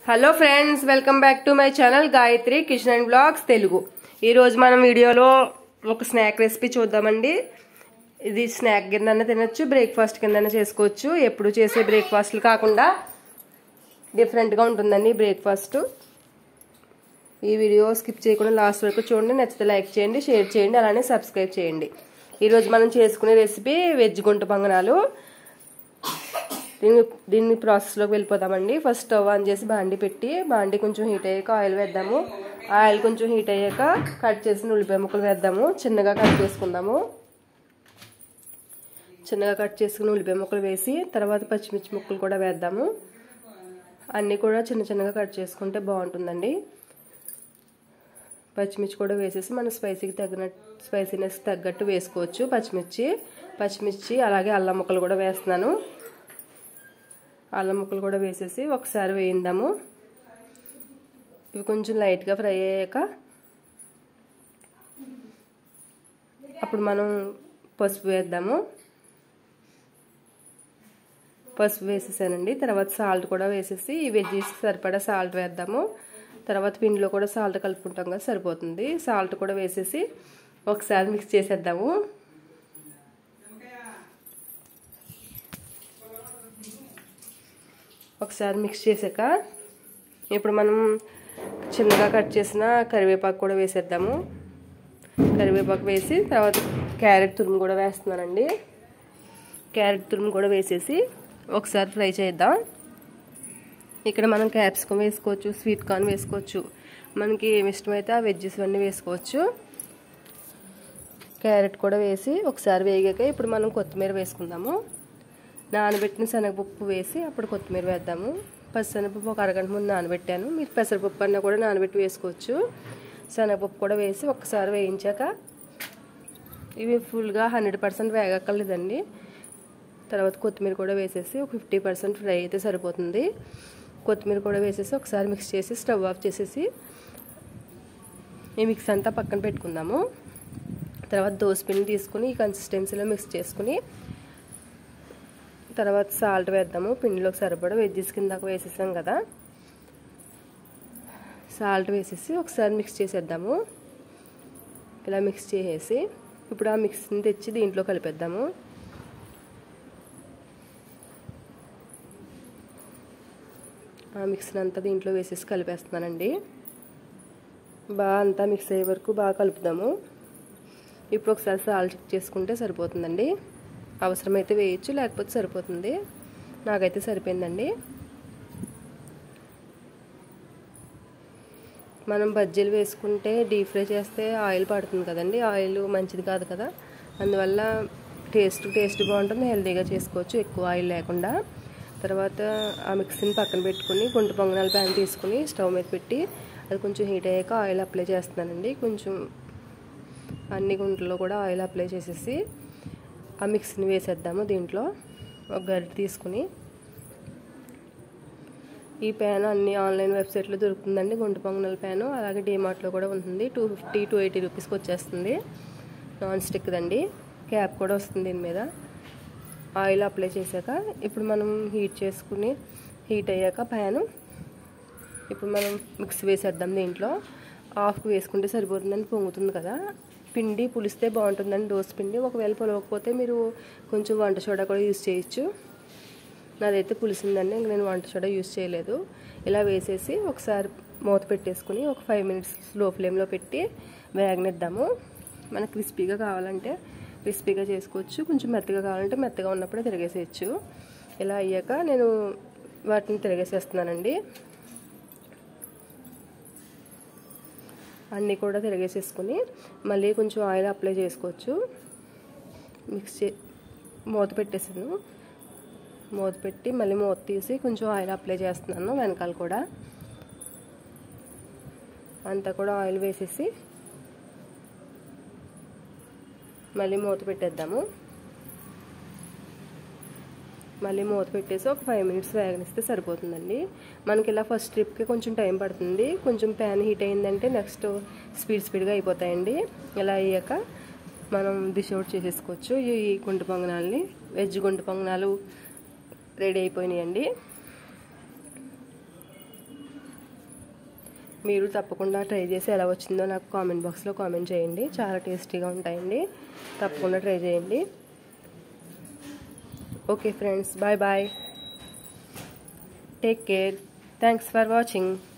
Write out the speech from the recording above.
hello friends welcome back to my channel Gayatri kitchen and blogs Telugu ఈరోజు మనం వీడియోలో ఒక స్నాక్ రెసిపీ చూద్దామండి ఇది స్నాక్ కిందనే తినొచ్చు బ్రేక్ఫాస్ట్ కిందనే చేసుకోవచ్చు ఎప్పుడు చేసే బ్రేక్ఫాస్ట్లు కాకుండా డిఫరెంట్గా ఉంటుందండి బ్రేక్ఫాస్ట్ ఈ వీడియో స్కిప్ చేయకుండా లాస్ట్ వరకు చూడండి నచ్చితే లైక్ చేయండి షేర్ చేయండి అలానే సబ్స్క్రైబ్ చేయండి ఈరోజు మనం చేసుకునే రెసిపీ వెజ్ గుంట పొంగనాలు దీన్ని దీన్ని ప్రాసెస్లోకి వెళ్ళిపోతామండి ఫస్ట్ స్టవ్ ఆన్ చేసి బాండి పెట్టి బాండి కొంచెం హీట్ అయ్యాక ఆయిల్ వేద్దాము ఆయిల్ కొంచెం హీట్ అయ్యాక కట్ చేసిన ఉల్లిపాయ ముక్కలు వేద్దాము చిన్నగా కట్ చేసుకుందాము చిన్నగా కట్ చేసుకుని ఉల్లిపాయ ముక్కలు వేసి తర్వాత పచ్చిమిర్చి ముక్కలు కూడా వేద్దాము అన్నీ కూడా చిన్న చిన్నగా కట్ చేసుకుంటే బాగుంటుందండి పచ్చిమిర్చి కూడా వేసేసి మన స్పైసీకి తగినట్టు స్పైసీనెస్ తగ్గట్టు వేసుకోవచ్చు పచ్చిమిర్చి పచ్చిమిర్చి అలాగే అల్లం ముక్కలు కూడా వేస్తున్నాను అల్లం ముక్కలు కూడా వేసేసి ఒకసారి వేయిందాము ఇవి కొంచెం లైట్గా ఫ్రై అయ్యాక అప్పుడు మనం పసుపు వేద్దాము పసుపు వేసేసానండి తర్వాత సాల్ట్ కూడా వేసేసి ఈ వెజ్జీస్కి సరిపడా సాల్ట్ వేద్దాము తర్వాత పిండిలో కూడా సాల్ట్ కలుపుకుంటాం కదా సరిపోతుంది సాల్ట్ కూడా వేసేసి ఒకసారి మిక్స్ చేసేద్దాము ఒకసారి మిక్స్ చేసాక ఇప్పుడు మనం చిన్నగా కట్ చేసిన కరివేపాకు కూడా వేసేద్దాము కరివేపాకు వేసి తర్వాత క్యారెట్ తురుము కూడా వేస్తున్నానండి క్యారెట్ తురుము కూడా వేసేసి ఒకసారి ఫ్రై చేద్దాం ఇక్కడ మనం క్యాప్సికమ్ వేసుకోవచ్చు స్వీట్ కార్న్ వేసుకోవచ్చు మనకి ఏమి ఇష్టమైతే ఆ వెజ్జెస్ అన్నీ వేసుకోవచ్చు క్యారెట్ కూడా వేసి ఒకసారి వేగాక ఇప్పుడు మనం కొత్తిమీర వేసుకుందాము నానబెట్టిన శనగపప్పు వేసి అప్పుడు కొత్తిమీర వేద్దాము పచ్చిశనగపప్పు ఒక అరగంట ముందు నానబెట్టాను మీరు పెసరపప్పు అన్న కూడా నానబెట్టి వేసుకోవచ్చు శనగపప్పు కూడా వేసి ఒకసారి వేయించాక ఇవి ఫుల్గా హండ్రెడ్ పర్సెంట్ వేగక్కర్లేదండి తర్వాత కొత్తిమీర కూడా వేసేసి ఒక ఫిఫ్టీ పర్సెంట్ ఫ్రై అయితే సరిపోతుంది కొత్తిమీర కూడా వేసేసి ఒకసారి మిక్స్ చేసి స్టవ్ ఆఫ్ చేసేసి ఈ మిక్స్ అంతా పక్కన పెట్టుకుందాము తర్వాత దోసపిండి తీసుకుని ఈ కన్సిస్టెన్సీలో మిక్స్ చేసుకుని తర్వాత సాల్ట్ వేద్దాము పిండిలోకి సరిపడా వెజ్జెస్ కిందకు వేసేసాం కదా సాల్ట్ వేసేసి ఒకసారి మిక్స్ చేసేద్దాము ఇలా మిక్స్ చేసేసి ఇప్పుడు ఆ మిక్స్ని తెచ్చి దీంట్లో కలిపేద్దాము ఆ మిక్స్ని అంతా దీంట్లో వేసేసి కలిపేస్తున్నానండి బాగా అంతా మిక్స్ అయ్యే వరకు బాగా కలుపుదాము ఇప్పుడు ఒకసారి సాల్ట్ చెక్ చేసుకుంటే సరిపోతుందండి అవసరమైతే వేయచ్చు లేకపోతే సరిపోతుంది నాకైతే సరిపోయిందండి మనం బజ్జీలు వేసుకుంటే డీప్ ఫ్రై చేస్తే ఆయిల్ పడుతుంది కదండి ఆయిల్ మంచిది కాదు కదా అందువల్ల టేస్ట్ టేస్ట్ బాగుంటుంది హెల్తీగా చేసుకోవచ్చు ఎక్కువ ఆయిల్ లేకుండా తర్వాత ఆ మిక్సీని పక్కన పెట్టుకుని గుంట పొంగనాల ప్యాన్ తీసుకుని స్టవ్ మీద పెట్టి అది కొంచెం హీట్ అయ్యాక ఆయిల్ అప్లై చేస్తున్నానండి కొంచెం అన్ని గుంటల్లో కూడా ఆయిల్ అప్లై చేసేసి ఆ మిక్సీని వేసేద్దాము దీంట్లో ఒక గరిటె తీసుకుని ఈ ప్యాన్ అన్ని ఆన్లైన్ వెబ్సైట్లో దొరుకుతుందండి గుంట పొంగనాల ప్యాను అలాగే డీమార్ట్లో కూడా ఉంటుంది టూ ఫిఫ్టీ టూ ఎయిటీ రూపీస్కి వచ్చేస్తుంది నాన్ స్టిక్దండి క్యాప్ కూడా వస్తుంది దీని మీద ఆయిల్ అప్లై చేశాక ఇప్పుడు మనం హీట్ చేసుకుని హీట్ అయ్యాక ప్యాను ఇప్పుడు మనం మిక్స్ వేసేద్దాం దీంట్లో హాఫ్కి వేసుకుంటే సరిపోతుందని పొంగుతుంది కదా పిండి పులిస్తే బాగుంటుందండి దోశ పిండి ఒకవేళ పొలవకపోతే మీరు కొంచెం వంట సోడా కూడా యూజ్ చేయొచ్చు నాదైతే పులిసిందండి ఇంక నేను వంట సోడా యూజ్ చేయలేదు ఇలా వేసేసి ఒకసారి మూత పెట్టేసుకుని ఒక ఫైవ్ మినిట్స్ లో ఫ్లేమ్లో పెట్టి వేగనిద్దాము మనకు క్రిస్పీగా కావాలంటే క్రిస్పీగా చేసుకోవచ్చు కొంచెం మెత్తగా కావాలంటే మెత్తగా ఉన్నప్పుడే తిరిగేసేయచ్చు ఇలా అయ్యాక నేను వాటిని తిరిగేసేస్తున్నానండి అన్నీ కూడా తిరిగేసేసుకుని మళ్ళీ కొంచెం ఆయిల్ అప్లై చేసుకోవచ్చు మిక్స్ చే మూత పెట్టేసాను మూత పెట్టి మళ్ళీ మూత తీసి కొంచెం ఆయిల్ అప్లై చేస్తున్నాను వెనకాల కూడా అంతా కూడా ఆయిల్ వేసేసి మళ్ళీ మూత పెట్టేద్దాము మళ్ళీ మూత పెట్టేసి ఒక ఫైవ్ మినిట్స్ వేగనిస్తే సరిపోతుందండి మనకి ఇలా ఫస్ట్ ట్రిప్కి కొంచెం టైం పడుతుంది కొంచెం ప్యాన్ హీట్ అయిందంటే నెక్స్ట్ స్పీడ్ స్పీడ్గా అయిపోతాయండి ఇలా అయ్యాక మనం డిష్ అవుట్ చేసేసుకోవచ్చు ఈ గుంట పొంగనాలని వెజ్ గుంట పొంగనాలు రెడీ అయిపోయినాయండి మీరు తప్పకుండా ట్రై చేసి ఎలా వచ్చిందో నాకు కామెంట్ బాక్స్లో కామెంట్ చేయండి చాలా టేస్టీగా ఉంటాయండి తప్పకుండా ట్రై చేయండి okay friends bye bye take care thanks for watching